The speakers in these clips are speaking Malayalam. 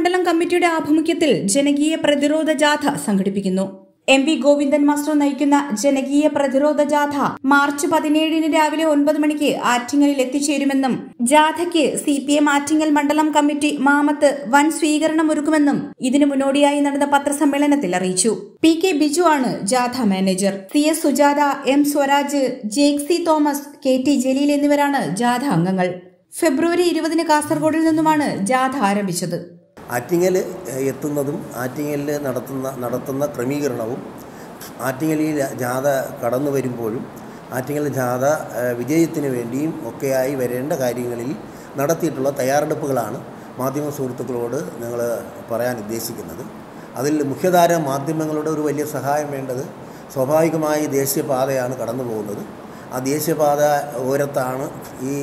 മണ്ഡലം കമ്മിറ്റിയുടെ ആഭിമുഖ്യത്തിൽ ജനകീയ പ്രതിരോധ ജാഥ സംഘടിപ്പിക്കുന്നു എം വി ഗോവിന്ദൻ മാസ്റ്റർ നയിക്കുന്ന ജനകീയ പ്രതിരോധ ജാഥ മാർച്ച് പതിനേഴിന് രാവിലെ ഒൻപത് മണിക്ക് ആറ്റിങ്ങലിൽ എത്തിച്ചേരുമെന്നും ജാഥയ്ക്ക് സി പി എം ആറ്റിങ്ങൽ മണ്ഡലം കമ്മിറ്റി മാമത്ത് വൻ സ്വീകരണം ഒരുക്കുമെന്നും ഇതിനു മുന്നോടിയായി നടന്ന പത്രസമ്മേളനത്തിൽ അറിയിച്ചു പി കെ ബിജു ആണ് ജാഥ manager C S Sujatha M Swaraj Jake C Thomas K T Jaleel എന്നിവരാണ് ജാഥ അംഗങ്ങൾ ഫെബ്രുവരി ഇരുപതിന് കാസർഗോഡിൽ നിന്നുമാണ് ജാഥ ആരംഭിച്ചത് ആറ്റിങ്ങൽ എത്തുന്നതും ആറ്റിങ്ങലിൽ നടത്തുന്ന നടത്തുന്ന ക്രമീകരണവും ആറ്റിങ്ങലിൽ ജാഥ കടന്നു വരുമ്പോഴും ആറ്റിങ്ങൽ ജാഥ ഏഹ്, വിജയത്തിന് വേണ്ടിയും ഒക്കെയായി വരേണ്ട കാര്യങ്ങളിൽ നടത്തിയിട്ടുള്ള തയ്യാറെടുപ്പുകളാണ് മാധ്യമ സുഹൃത്തുക്കളോട് ഞങ്ങൾ പറയാൻ ഉദ്ദേശിക്കുന്നത് അതിൽ മുഖ്യധാര മാധ്യമങ്ങളുടെ ഒരു വലിയ സഹായം വേണ്ടത് സ്വാഭാവികമായി ദേശീയപാതയാണ് കടന്നു പോകുന്നത് ആ ദേശീയപാത ഓരത്താണ് ഈ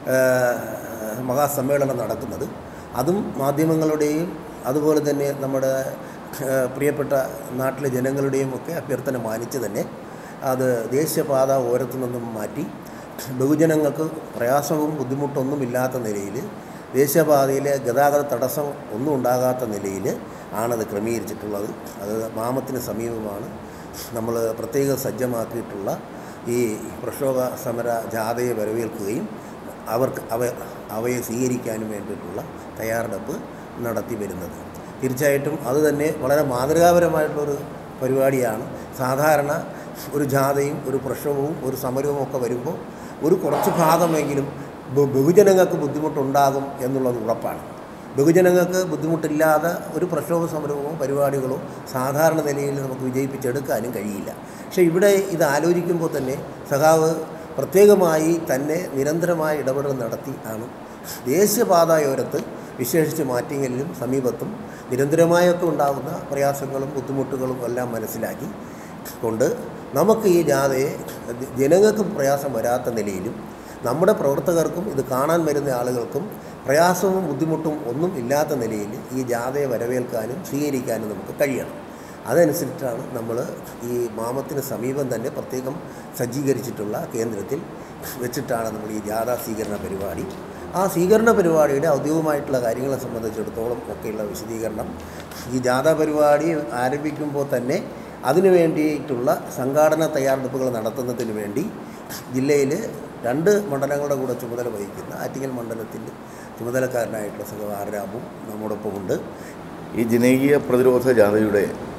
ഏഹ്, മഹാസമ്മേളനം നടക്കുന്നത് അതും മാധ്യമങ്ങളുടെയും അതുപോലെ തന്നെ നമ്മുടെ ഏഹ്, പ്രിയപ്പെട്ട നാട്ടിലെ ജനങ്ങളുടെയും ഒക്കെ അഭ്യർത്ഥന മാനിച്ച് തന്നെ അത് ദേശീയപാത ഓരത്തു നിന്നും മാറ്റി ബഹുജനങ്ങൾക്ക് പ്രയാസവും ബുദ്ധിമുട്ടൊന്നും ഇല്ലാത്ത നിലയിൽ ദേശീയപാതയിലെ ഗതാഗത തടസ്സം ഒന്നും ഉണ്ടാകാത്ത നിലയിൽ ആണത് ക്രമീകരിച്ചിട്ടുള്ളത് അത് മാമത്തിന് സമീപമാണ് നമ്മൾ പ്രത്യേകം സജ്ജമാക്കിയിട്ടുള്ള ഈ പ്രക്ഷോഭ സമര ജാഥയെ വരവേൽക്കുകയും അവർക്ക് അവ അവയെ സ്വീകരിക്കാനും വേണ്ടിയിട്ടുള്ള തയ്യാറെടുപ്പ് നടത്തി വരുന്നത് തീർച്ചയായിട്ടും അത് തന്നെ വളരെ മാതൃകാപരമായിട്ടുള്ളൊരു പരിപാടിയാണ് സാധാരണ ഒരു ജാഥയും ഒരു പ്രക്ഷോഭവും ഒരു സമരവും ഒക്കെ വരുമ്പോൾ ഒരു കുറച്ച് ഭാഗമെങ്കിലും ബഹു- ബഹുജനങ്ങൾക്ക് ബുദ്ധിമുട്ടുണ്ടാകും എന്നുള്ളത് ഉറപ്പാണ് ബഹുജനങ്ങൾക്ക് ബുദ്ധിമുട്ടില്ലാതെ ഒരു പ്രക്ഷോഭ സമരമോ പരിപാടികളോ സാധാരണ നിലയിൽ നമുക്ക് വിജയിപ്പിച്ചെടുക്കാനും കഴിയില്ല പക്ഷേ ഇവിടെ ഇത് ആലോചിക്കുമ്പോൾ തന്നെ സഖാവ് പ്രത്യേകമായി തന്നെ നിരന്തരമായ ഇടപെടൽ നടത്തി ആണ് ദേശീയപാതയോരത്ത് വിശേഷിച്ച് മാറ്റിങ്ങലിലും സമീപത്തും നിരന്തരമായൊക്കെ ഉണ്ടാകുന്ന പ്രയാസങ്ങളും ബുദ്ധിമുട്ടുകളും എല്ലാം മനസ്സിലാക്കി കൊണ്ട് നമുക്ക് ഈ ജാഥയെ ജനങ്ങൾക്ക് പ്രയാസം വരാത്ത നിലയിലും നമ്മുടെ പ്രവർത്തകർക്കും ഇത് കാണാൻ വരുന്ന ആളുകൾക്കും പ്രയാസവും ബുദ്ധിമുട്ടും ഒന്നും ഇല്ലാത്ത നിലയിൽ ഈ ജാഥയെ വരവേൽക്കാനും സ്വീകരിക്കാനും നമുക്ക് കഴിയണം അതനുസരിച്ചാണ് നമ്മൾ ഈ മാമത്തിന് സമീപം തന്നെ പ്രത്യേകം സജ്ജീകരിച്ചിട്ടുള്ള കേന്ദ്രത്തിൽ വെച്ചിട്ടാണ് നമ്മൾ ഈ ജാഥ സ്വീകരണ പരിപാടി ആ സ്വീകരണ പരിപാടിയുടെ ഔദ്യോഗികമായിട്ടുള്ള കാര്യങ്ങളെ സംബന്ധിച്ചിടത്തോളം ഒക്കെയുള്ള വിശദീകരണം ഈ ജാഥ പരിപാടി ആരംഭിക്കുമ്പോൾ തന്നെ അതിനു വേണ്ടിയിട്ടുള്ള സംഘാടന തയ്യാറെടുപ്പുകൾ നടത്തുന്നതിന് വേണ്ടി ജില്ലയിൽ രണ്ട് മണ്ഡലങ്ങളുടെ കൂടെ ചുമതല വഹിക്കുന്ന ആറ്റിങ്ങൽ മണ്ഡലത്തിൻ്റെ ചുമതലക്കാരനായിട്ടുള്ള സഹകാരാമും നമ്മോടൊപ്പമുണ്ട് ഈ ജനകീയ പ്രതിരോധ ജാഥയുടെ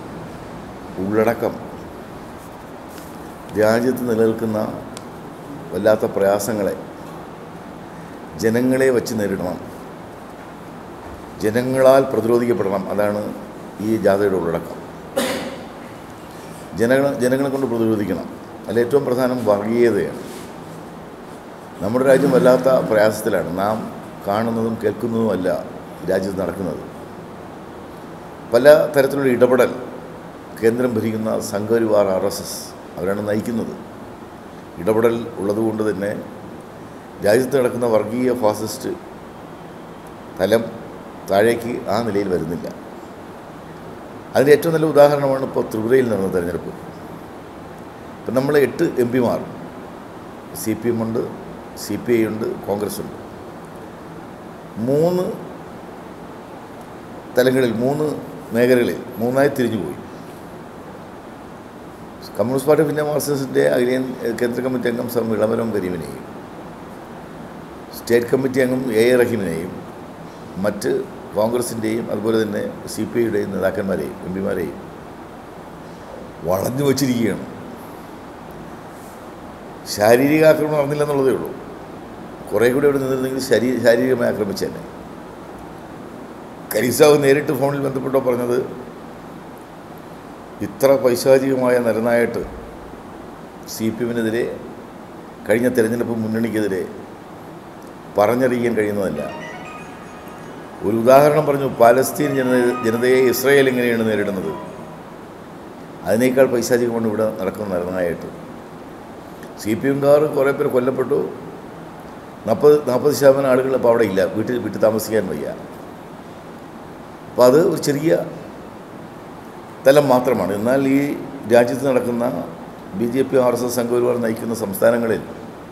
ഉള്ളടക്കം രാജ്യത്ത് നിലനിൽക്കുന്ന വല്ലാത്ത പ്രയാസങ്ങളെ ജനങ്ങളെ വച്ച് നേരിടണം ജനങ്ങളാൽ പ്രതിരോധിക്കപ്പെടണം അതാണ് ഈ ജാഥയുടെ ഉള്ളടക്കം ജനങ്ങൾ ജനങ്ങളെ കൊണ്ട് പ്രതിരോധിക്കണം അതിൽ ഏറ്റവും പ്രധാനം വർഗീയതയാണ് നമ്മുടെ രാജ്യം വല്ലാത്ത പ്രയാസത്തിലാണ് നാം കാണുന്നതും കേൾക്കുന്നതുമല്ല രാജ്യത്ത് നടക്കുന്നത് പല തരത്തിലുള്ള ഇടപെടൽ കേന്ദ്രം ഭരിക്കുന്ന സംഘപരിവാർ ആർ എസ് എസ് അവരാണ് നയിക്കുന്നത് ഇടപെടൽ ഉള്ളതുകൊണ്ട് തന്നെ രാജ്യത്ത് നടക്കുന്ന വർഗീയ ഫാസിസ്റ്റ് തലം താഴേക്ക് ആ നിലയിൽ വരുന്നില്ല അതിൻ്റെ ഏറ്റവും നല്ല ഉദാഹരണമാണ് ഇപ്പോൾ ത്രിപുരയിൽ നടന്ന തെരഞ്ഞെടുപ്പ് ഇപ്പം നമ്മൾ എട്ട് എം പിമാർ സി പി എം ഉണ്ട് സി പി ഐ ഉണ്ട് കോൺഗ്രസ് ഉണ്ട് മൂന്ന് തലങ്ങളിൽ മൂന്ന് മേഖലകളിൽ മൂന്നായി തിരിഞ്ഞു പോയി കമ്മ്യൂണിസ്റ്റ് പാർട്ടി ഓഫ് ഇന്ത്യ മാർക്സിസ്റ്റിൻ്റെ അഖിലേൻ കേന്ദ്ര കമ്മിറ്റി അംഗം സം ഇളമരം കരീമിനെയും സ്റ്റേറ്റ് കമ്മിറ്റി അംഗം എ എ റഹീമിനെയും മറ്റ് കോൺഗ്രസിൻ്റെയും അതുപോലെ തന്നെ സി പി ഐയുടെയും നേതാക്കന്മാരെയും എം പിമാരെയും വളഞ്ഞു വച്ചിരിക്കുകയാണ് ശാരീരിക ആക്രമണം നടന്നില്ലെന്നുള്ളതേ ഉള്ളൂ കുറേ കൂടി അവിടെ നിന്നിരുന്നെങ്കിൽ ശരീ ശാരീരികമായി ആക്രമിച്ചേനെ കരീസാവ് നേരിട്ട് ഫോണിൽ ബന്ധപ്പെട്ടോ പറഞ്ഞത് ഇത്ര പൈശാചികമായ നരനായിട്ട് സി പി എമ്മിനെതിരെ കഴിഞ്ഞ തെരഞ്ഞെടുപ്പ് മുന്നണിക്കെതിരെ പറഞ്ഞറിയിക്കാൻ കഴിയുന്നതല്ല ഒരു ഉദാഹരണം പറഞ്ഞു പാലസ്തീൻ ജനത ജനതയെ ഇസ്രായേൽ എങ്ങനെയാണ് നേരിടുന്നത് അതിനേക്കാൾ പൈശാചികമാണ് ഇവിടെ നടക്കുന്ന നരനായിട്ട് സി പി എംകാർ കുറേ പേർ കൊല്ലപ്പെട്ടു നാൽപ്പത് നാൽപ്പത് ശതമാനം ആളുകൾ അപ്പോൾ അവിടെ ഇല്ല വീട്ടിൽ വീട്ടിൽ താമസിക്കാൻ വയ്യ അപ്പോൾ അത് ഒരു ചെറിയ തലം മാത്രമാണ് എന്നാൽ ഈ രാജ്യത്ത് നടക്കുന്ന B J P R S S Sangh Parivar നയിക്കുന്ന സംസ്ഥാനങ്ങളിൽ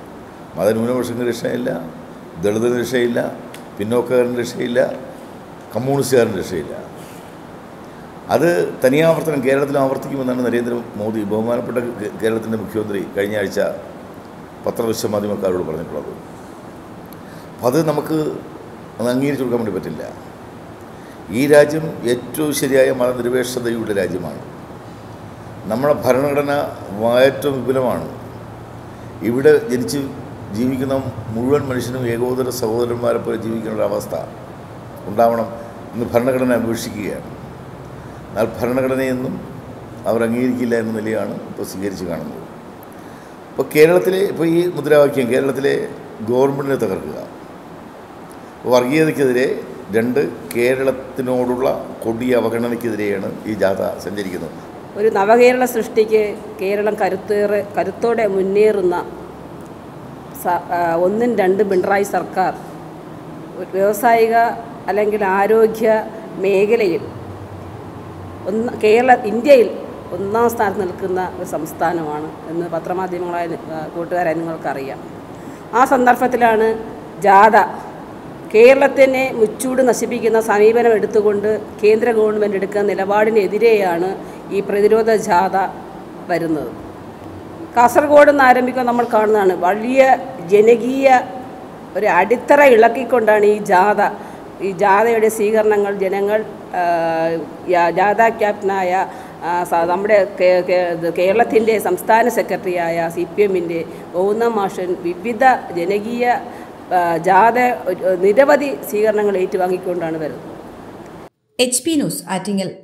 മതന്യൂനപക്ഷങ്ങൾക്ക് രക്ഷയില്ല ദളിതന് രക്ഷയില്ല പിന്നോക്കക്കാരന് രക്ഷയില്ല കമ്മ്യൂണിസ്റ്റുകാരൻ രക്ഷയില്ല അത് തനിയാവർത്തനം കേരളത്തിൽ ആവർത്തിക്കുമെന്നാണ് നരേന്ദ്രമോദി ബഹുമാനപ്പെട്ട കേ- കേരളത്തിൻ്റെ മുഖ്യമന്ത്രി കഴിഞ്ഞ ആഴ്ച പത്രദൃശ്യ മാധ്യമക്കാരോട് പറഞ്ഞിട്ടുള്ളത് അപ്പോൾ അത് നമുക്ക് അത് അംഗീകരിച്ചു കൊടുക്കാൻ വേണ്ടി പറ്റില്ല ഈ രാജ്യം ഏറ്റവും ശരിയായ മതനിരപേക്ഷതയുടെ രാജ്യമാണ് നമ്മുടെ ഭരണഘടന ഏറ്റവും വിപുലമാണ് ഇവിടെ ജനിച്ച് ജീവിക്കുന്ന മുഴുവൻ മനുഷ്യനും ഏകോദര സഹോദരന്മാരെ പോലെ ജീവിക്കേണ്ട ഒരു അവസ്ഥ ഉണ്ടാവണം എന്ന് ഭരണഘടന അപേക്ഷിക്കുകയാണ് എന്നാൽ ഭരണഘടനയൊന്നും അവർ അംഗീകരിക്കില്ല എന്ന നിലയാണ് ഇപ്പോൾ സ്വീകരിച്ച് കാണുന്നത് ഇപ്പോൾ കേരളത്തിലെ ഇപ്പോൾ ഈ മുദ്രാവാക്യം കേരളത്തിലെ ഗവൺമെൻറ്റിനെ തകർക്കുക വർഗീയതയ്ക്കെതിരെ രണ്ട് കേരളത്തിനോടുള്ള കൊടിയ അവഗണനയ്ക്കെതിരെയാണ് ഈ ജാഥ സഞ്ചരിക്കുന്നത് ഒരു നവകേരള സൃഷ്ടിക്ക് കേരളം കരുത്തേറെ കരുത്തോടെ മുന്നേറുന്ന സ- ആ, ഒന്നും രണ്ടും പിണറായി സർക്കാർ ഒരു വ്യാവസായിക അല്ലെങ്കിൽ ആരോഗ്യ മേഖലയിൽ ഒന്ന് കേരള ഇന്ത്യയിൽ ഒന്നാം സ്ഥാനത്ത് നിൽക്കുന്ന ഒരു സംസ്ഥാനമാണ് എന്ന് പത്രമാധ്യമങ്ങളായ ആ, കൂട്ടുകാരായ നിങ്ങൾക്കറിയാം ആ സന്ദർഭത്തിലാണ് ജാഥ കേരളത്തിനെ മുച്ചൂട് നശിപ്പിക്കുന്ന സമീപനം എടുത്തുകൊണ്ട് കേന്ദ്ര ഗവൺമെൻറ് എടുക്കുന്ന നിലപാടിനെതിരെയാണ് ഈ പ്രതിരോധ ജാഥ വരുന്നത് കാസർഗോഡ് നിന്ന് ആരംഭിക്കാൻ നമ്മൾ കാണുന്നതാണ് വലിയ ജനകീയ ഒരു അടിത്തറ ഇളക്കിക്കൊണ്ടാണ് ഈ ജാഥ ഈ ജാഥയുടെ സ്വീകരണങ്ങൾ ജനങ്ങൾ ആ, യാ- ജാഥ ക്യാപ്റ്റനായ ആ, സ- നമ്മുടെ കേ- കേ- ഇത് കേരളത്തിൻ്റെ സംസ്ഥാന സെക്രട്ടറിയായ സി പി എമ്മിൻ്റെ ഗൗതം മാഷൻ വിവിധ ജനകീയ ആ, ജാഥ ഒരു- നിരവധി സ്വീകരണങ്ങൾ ഏറ്റുവാങ്ങിക്കൊണ്ടാണ് വരുന്നത് എച്ച് പി ന്യൂസ് ആറ്റിങ്ങൽ